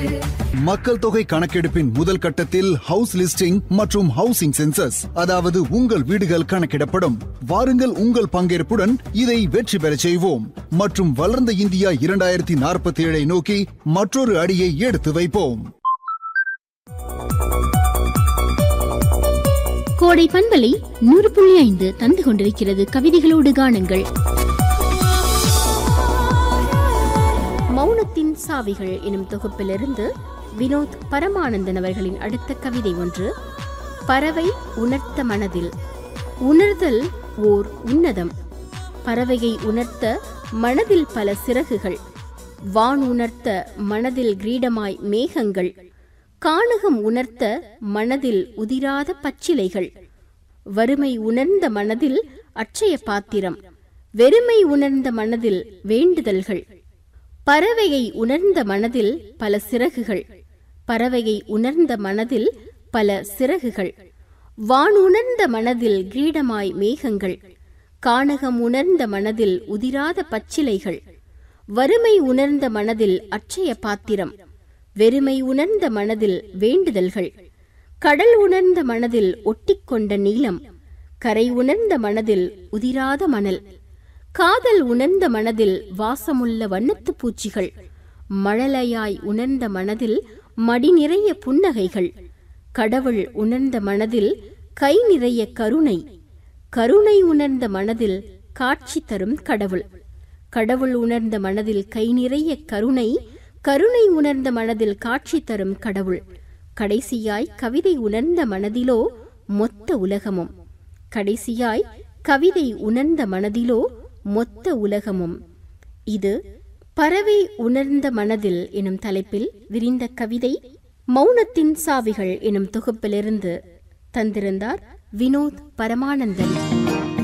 மக்கள் தொகை கணக்கெடுப்பின் முதல் கட்டத்தில் ஹவுஸ் லிஸ்டிங் மற்றும் ஹவுசிங் சென்சஸ் அதாவது உங்கள் வீடுகள் கணக்கிடப்படும் வாருங்கள் உங்கள் பங்கேற்புடன் இதை வெற்றி பெறச் செய்வோம் மற்றும் வளர்ந்த இந்தியா இரண்டாயிரத்தி நாற்பத்தி ஏழை நோக்கி மற்றொரு அடியை எடுத்து வைப்போம் கோடை பண்பலை நூறு புள்ளி ஐந்து தந்து கொண்டிருக்கிறது கவிதைகளோடு காணுங்கள் மௌனத்தின் சாவிகள் எனும் தொகுப்பிலிருந்து வினோத் பரமானந்தன் அவர்களின் அடுத்த கவிதை ஒன்று பறவை உணர்த்த மனதில் உணர்தல் ஓர் உன்னதம் பறவையை உணர்த்த மனதில் பல சிறகுகள் வான் உணர்த்த மனதில் கிரீடமாய் மேகங்கள் கானகம் உணர்த்த மனதில் உதிராத பச்சிலைகள் வறுமை உணர்ந்த மனதில் அட்சய பாத்திரம் வெறுமை உணர்ந்த மனதில் வேண்டுதல்கள் பறவையை உணர்ந்த மனதில் பல சிறகுகள் பறவையை உணர்ந்த மனதில் பல சிறகுகள் வான் உணர்ந்த மனதில் கிரீடமாய் மேகங்கள் கானகம் உணர்ந்த மனதில் உதிராத பச்சிலைகள் வறுமை உணர்ந்த மனதில் அட்சய பாத்திரம் வெறுமை உணர்ந்த மனதில் வேண்டுதல்கள் கடல் உணர்ந்த மனதில் ஒட்டிக்கொண்ட நீளம் கரை உணர்ந்த மனதில் உதிராத மணல் காதல் உணர்ந்த மனதில் வாசமுள்ள வண்ணத்துப் பூச்சிகள் மழலையாய் உணர்ந்த மனதில் மடி நிறைய புன்னகைகள் கடவுள் உணர்ந்த மனதில் கை நிறைய கருணை கருணை உணர்ந்த மனதில் காட்சி தரும் கடவுள் கடவுள் உணர்ந்த மனதில் கை நிறைய கருணை கருணை உணர்ந்த மனதில் காட்சி தரும் கடவுள் கடைசியாய் கவிதை உணர்ந்த மனதிலோ மொத்த உலகமும் கடைசியாய் கவிதை உணர்ந்த மனதிலோ மொத்த உலகமும் இது பறவை உணர்ந்த மனதில் எனும் தலைப்பில் விரிந்த கவிதை மௌனத்தின் சாவிகள் எனும் தொகுப்பிலிருந்து தந்திருந்தார் வினோத் பரமானந்தன்